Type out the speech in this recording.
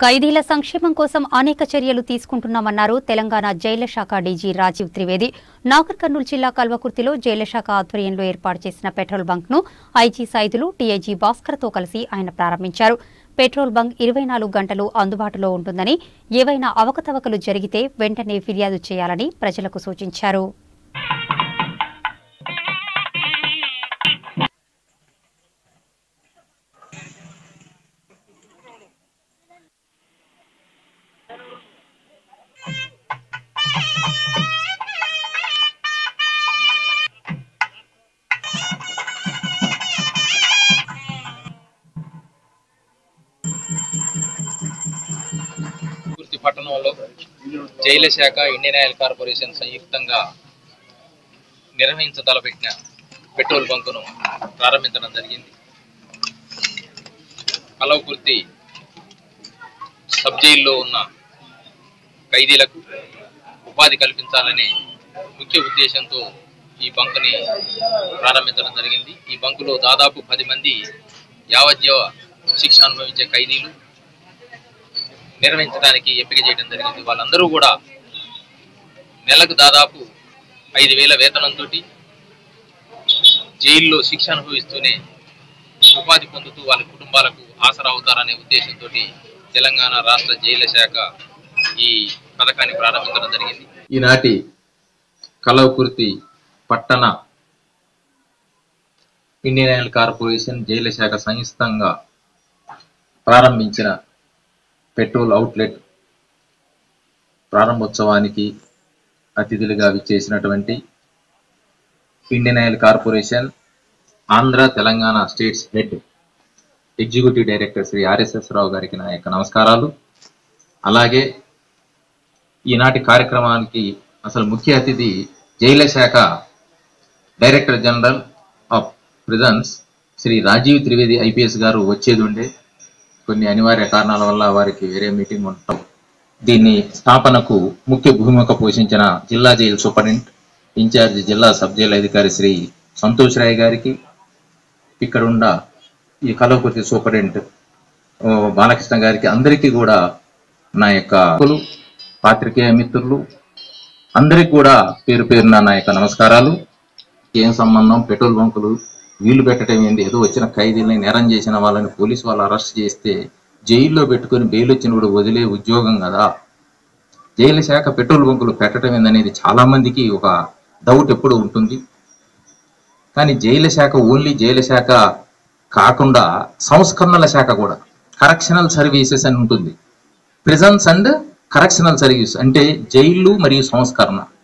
ఖైదీల సంక్షేమం కోసం అనేక చర్యలు తీసుకుంటున్నామన్నారు తెలంగాణ జైళ్ల శాఖ డీజీ రాజీవ్ త్రివేది నాగర్ కర్నూలు జిల్లా కల్వకుర్తిలో జైళ్ల శాఖ ఆధ్వర్యంలో ఏర్పాటు చేసిన పెట్రోల్ బంక్ ను ఐజీ సైదులు టీఐజీ భాస్కర్తో కలిసి ఆయన ప్రారంభించారు పెట్రోల్ బంక్ ఇరవై నాలుగు గంటలు అందుబాటులో ఉంటుందని ఏవైనా అవకతవకలు జరిగితే వెంటనే ఫిర్యాదు చేయాలని ప్రజలకు సూచించారు పూర్తి పట్టణంలో జైల శాఖ ఇండియన్ ఆయిల్ కార్పొరేషన్ సంయుక్తంగా నిర్వహించదలపెట్టిన పెట్రోల్ బంకును ప్రారంభించడం జరిగింది కలవకుర్తి సబ్ జైల్లో ఉన్న ఖైదీలకు ఉపాధి కల్పించాలనే ముఖ్య ఉద్దేశంతో ఈ బంకుని ప్రారంభించడం జరిగింది ఈ బంకులో దాదాపు పది మంది యావజ్జీవ శిక్ష అనుభవించే ఖైదీలు నిర్వహించడానికి ఎంపిక చేయడం జరిగింది వాళ్ళందరూ కూడా నెలకు దాదాపు ఐదు వేల వేతనంతో జైల్లో శిక్ష అనుభవిస్తూనే ఉపాధి పొందుతూ వాళ్ళ కుటుంబాలకు ఆసరా అవుతారనే ఉద్దేశంతో తెలంగాణ రాష్ట్ర జైళ్ల శాఖ ఈ పథకాన్ని ప్రారంభించడం జరిగింది ఈనాటి కలవకుర్తి పట్టణ ఇండియన్ ఆయిల్ కార్పొరేషన్ జైళ్ల శాఖ సంయుక్తంగా ప్రారంభించిన పెట్రోల్ అవుట్లెట్ ప్రారంభోత్సవానికి అతిథులుగా విచ్చేసినటువంటి Indian oil corporation Andhra Telangana states head executive director Shri RSS Rao గారికి నా యొక్క నమస్కారాలు అలాగే ఈనాటి కార్యక్రమానికి అసలు ముఖ్య అతిథి జైల శాఖ director general of prisons Shri Rajiv Trivedi IPS garu వచ్చేది ఉండే కొన్ని అనివార్య కారణాల వల్ల వారికి వేరే మీటింగ్ ఉండటం దీన్ని స్థాపనకు ముఖ్య భూమిక పోషించిన జిల్లా జైలు సూపరింటెండెంట్ ఇన్ఛార్జ్ జిల్లా సబ్ జైలు అధికారి శ్రీ సంతోష్ రాయ్ గారికి ఇక్కడ ఉన్న ఈ కలవకుర్తి సూపరింటెండెంట్ ఓ, బాలకృష్ణ గారికి అందరికీ కూడా నా యొక్క కులు, పాత్రికేయ మిత్రులు అందరికి కూడా పేరు పేరున నా యొక్క నమస్కారాలు ఏం సంబంధం పెట్రోల్ బంకులు వీళ్ళు పెట్టడం ఏంది ఏదో వచ్చిన ఖైదీల్ని నేరం చేసిన వాళ్ళని పోలీసు వాళ్ళు అరెస్ట్ చేస్తే జైల్లో పెట్టుకొని బెయిల్ వచ్చినప్పుడు వదిలే ఉద్యోగం కదా జైలు శాఖ పెట్రోల్ బంకులు పెట్టడం ఏందనేది చాలా మందికి ఒక డౌట్ ఎప్పుడు ఉంటుంది కానీ జైలు శాఖ ఓన్లీ జైలు శాఖ కాకుండా సంస్కరణల శాఖ కూడా కరెక్షనల్ సర్వీసెస్ అని ఉంటుంది ప్రిజన్స్ అండ్ కరెక్షనల్ సర్వీస్ అంటే జైళ్ళు మరియు సంస్కరణ